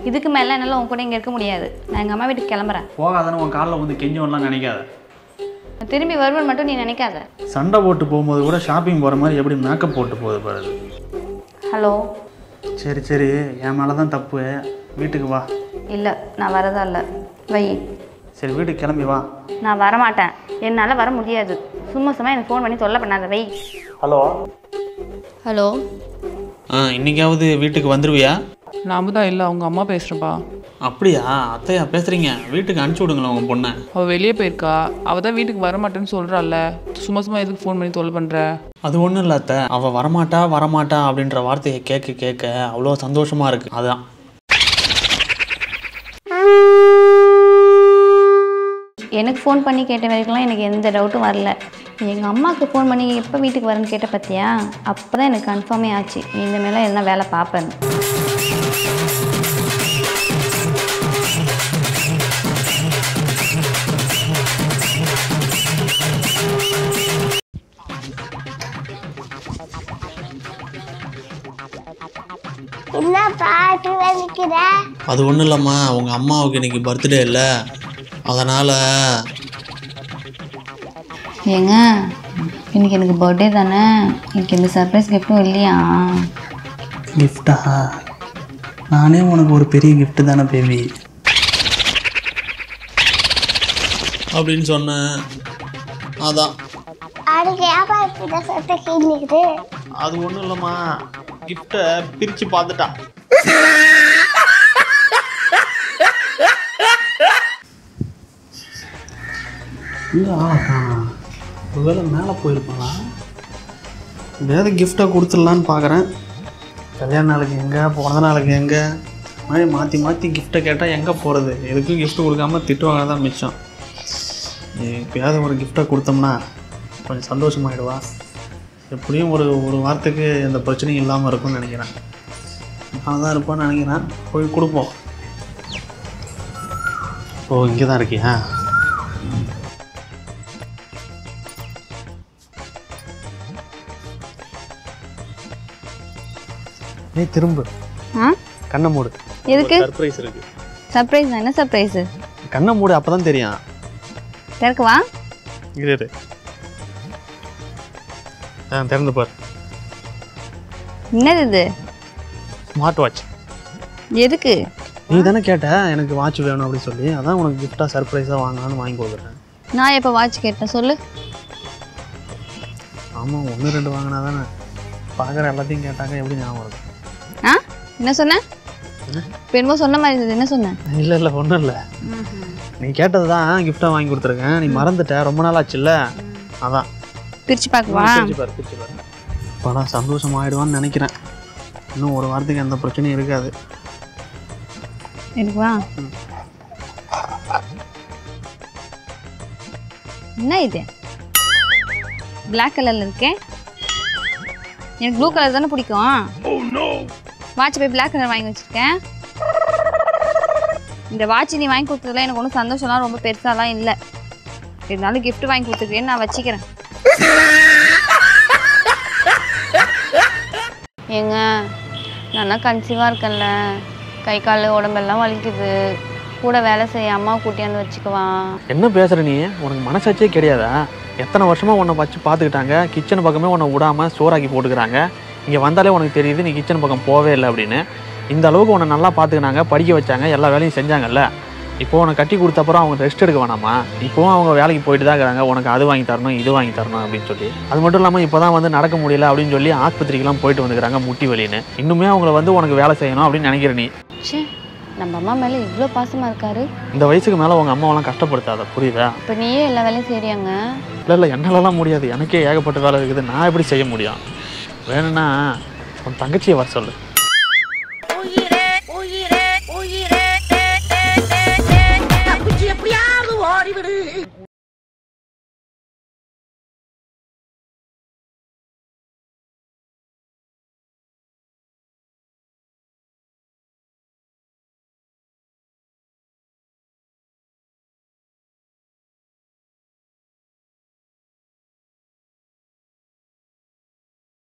இதுக்கு மேலே என்னால் உன் கூட இங்கே இருக்க முடியாது நான் எங்கள் அம்மா வீட்டுக்கு கிளம்புறேன் போகாதானே உன் காலில் வந்து கெஞ்சோன்லாம் நினைக்காத நான் திரும்பி வருவேன் மட்டும் நீ நினைக்காத சண்டை போட்டு போகும்போது கூட ஷாப்பிங் போகிற மாதிரி எப்படி மேக்கப் போட்டு போகுது பாரு அது. ஹலோ சரி சரி என் மேலே தான் தப்பு வீட்டுக்கு வா இல்லை நான் வரதா இல்லை வை சரி வீட்டுக்கு கிளம்பி வா நான் வரமாட்டேன் என்னால் வர முடியாது சும்மா சும்மா எனக்கு ஃபோன் பண்ணி தொல்லை பண்ணாத வை ஹலோ ஹலோ ஆ இன்னைக்காவது வீட்டுக்கு வந்துருவியா நாம தான் இல்லை அவங்க அம்மா பேசுகிறப்பா அப்படியா அத்தையா பேசுகிறீங்க வீட்டுக்கு அனுப்பிச்சி விடுங்களேன் உங்கள் பொண்ணை அவள் வெளியே போயிருக்கா அவள் தான் வீட்டுக்கு வரமாட்டேன்னு சொல்கிறாள்ல சும்மா சும்மா எதுக்கு ஃபோன் பண்ணி தொல்லை பண்ணுற அது ஒன்றும் இல்லை அத்தை அவள் வரமாட்டா வரமாட்டா அப்படின்ற வார்த்தையை கேட்க கேட்க அவ்வளோ சந்தோஷமாக இருக்குது அதான் எனக்கு ஃபோன் பண்ணி கேட்ட வரைக்கும்லாம் எனக்கு எந்த டவுட்டும் வரல எங்கள் அம்மாவுக்கு ஃபோன் பண்ணி எப்போ வீட்டுக்கு வரேன்னு கேட்ட பார்த்தியா அப்போ தான் எனக்கு கன்ஃபார்மே ஆச்சு நீ இந்த மேலே என்ன வேலை பார்ப்பேன்னு என்ன பாட்டு வலிக்கிற அது ஒன்றும் இல்லைம்மா உங்கள் அம்மாவுக்கு இன்னைக்கு பர்த்டே இல்லை அதனால் ஏங்க இன்னைக்கு எனக்கு பர்த்டே தானே எனக்கு இந்த சர்ப்ரைஸ் கிஃப்ட்டும் இல்லையா கிஃப்டா நானே உனக்கு ஒரு பெரிய gift தானே பேபி அப்படின்னு சொன்னேன் அதான் அதுக்கு வியாபாரத்துல சத்த கிள்ளிக்குது அது ஒன்றும் இல்லைம்மா கிஃப்டை பிரித்து பார்த்துட்டான் இல்லை ஆளக்கானா ஒருவேளை மேலே போயிருப்பானா வேறு கிஃப்டை கொடுத்துடலான்னு பார்க்குறேன் கல்யாண நாளுக்கு எங்கே பிறந்த நாளுக்கு எங்கே மாதிரி மாற்றி மாற்றி கிஃப்ட்டை கேட்டால் எங்கே போகிறது எதுக்கும் gift கொடுக்காம திட்டு வாங்க தான் மிச்சம் எப்பயாவது ஒரு கிஃப்டை கொடுத்தோம்னா கொஞ்சம் சந்தோஷமாயிடுவா எப்படியும் ஒரு ஒரு வாரத்துக்கு எந்த பிரச்சனையும் இல்லாமல் இருக்கும்னு நினைக்கிறேன் நான் தான் இருப்பான்னு நினைக்கிறேன் போய் கொடுப்போம் ஓ இங்கே தான் இருக்கியா நீ திரும்ப ஆ கண்ணை மூடு எதுக்கு சர்ப்ரைஸ் இருக்கு சர்ப்ரைஸ் என்ன சர்ப்ரைஸு கண்ணை மூடு அப்போ தான் தெரியும் திறக்கவா இரு இரு. ஆ திறந்து பார் என்னது இது ஸ்மார்ட் வாட்ச் எதுக்கு நீ தானே கேட்ட எனக்கு வாட்ச் வேணும் அப்படின்னு சொல்லி அதான் உனக்கு கிஃப்டாக சர்ப்ரைஸாக வாங்கலாம்னு வாங்கி கொடுக்குறேன் நான் எப்போ வாட்ச் கேட்டேன் சொல்லு ஆமாம் ஒன்று ரெண்டு வாங்கினா தானே பார்க்குற எல்லாத்தையும் கேட்டாங்க எப்படி ஞாபகம் இருக்கும் ஆ என்ன சொன்ன இப்போ என்னமோ சொன்ன மாதிரி இருந்தது என்ன சொன்னேன் இல்லை இல்லை ஒன்றும் இல்லை நீ கேட்டது தான் கிஃப்டாக வாங்கி கொடுத்துருக்கேன் நீ மறந்துட்ட ரொம்ப நாள் ஆச்சுல்ல அதான் பிரிச்சு பார்க்கவா பிரிச்சு பாரு பிரிச்சு பாரு இப்போ நான் சந்தோஷம் ஆயிடுவான்னு நினைக்கிறேன் இன்னும் ஒரு வாரத்துக்கு எந்த பிரச்சனையும் இருக்காது இருக்குவா என்ன இது பிளாக் கலர்ல இருக்கேன் எனக்கு ப்ளூ கலர் தானே பிடிக்கும் வாட்ச் போய் பிளாக் கலர் வாங்கி வச்சிருக்கேன் இந்த வாட்ச் நீ வாங்கி கொடுத்ததுல எனக்கு ஒன்றும் சந்தோஷம்லாம் ரொம்ப பெருசாலாம் இல்லை இருந்தாலும் gift வாங்கி கொடுத்துருக்கேன்னு நான் வச்சுக்கிறேன் ஏங்க நான் கன்சீவாக இருக்கேன்ல கை கால் உடம்பெல்லாம் வலிக்குது கூட வேலை செய்ய அம்மா கூட்டியாந்து வச்சுக்குவான் என்ன பேசுகிற நீ உனக்கு மனசாட்சியே கிடையாதா எத்தனை வருஷமாக உன்னை வச்சு பார்த்துக்கிட்டாங்க கிச்சன் பக்கமே உன்னை விடாமல் சோறாக்கி போட்டுக்கிறாங்க இங்கே வந்தாலே உனக்கு தெரியுது நீ கிச்சன் பக்கம் போவே இல்லை அப்படின்னு இந்த அளவுக்கு உன்னை நல்லா பார்த்துக்கினாங்க படிக்க வச்சாங்க எல்லா வேலையும் செஞ்சாங்கல்ல இப்போ உனக்கு கட்டி கொடுத்த அப்புறம் அவங்க ரெஸ்ட் எடுக்க வேணாமா இப்போவும் அவங்க வேலைக்கு போயிட்டு தான் இருக்கிறாங்க உனக்கு அது வாங்கி தரணும் இது வாங்கி தரணும் அப்படின்னு சொல்லி அது மட்டும் இல்லாமல் இப்போ தான் வந்து நடக்க முடியல அப்படின்னு சொல்லி ஆஸ்பத்திரிக்கெல்லாம் போயிட்டு வந்துக்கிறாங்க முட்டி வலின்னு இன்னுமே அவங்கள வந்து உனக்கு வேலை செய்யணும் அப்படின்னு நினைக்கிற நீ ச்சே நம்ம அம்மா மேலே இவ்வளோ பாசமாக இருக்காரு இந்த வயசுக்கு மேலே உங்கள் அம்மாவெல்லாம் கஷ்டப்படுத்தாத புரியுதா இப்போ நீயே எல்லா வேலையும் செய்றியாங்க இல்லை இல்லை என்னாலலாம் முடியாது எனக்கே ஏகப்பட்ட வேலை இருக்குது நான் எப்படி செய்ய முடியும் வேணும்னா உன் தங்கச்சியை வர சொல்லு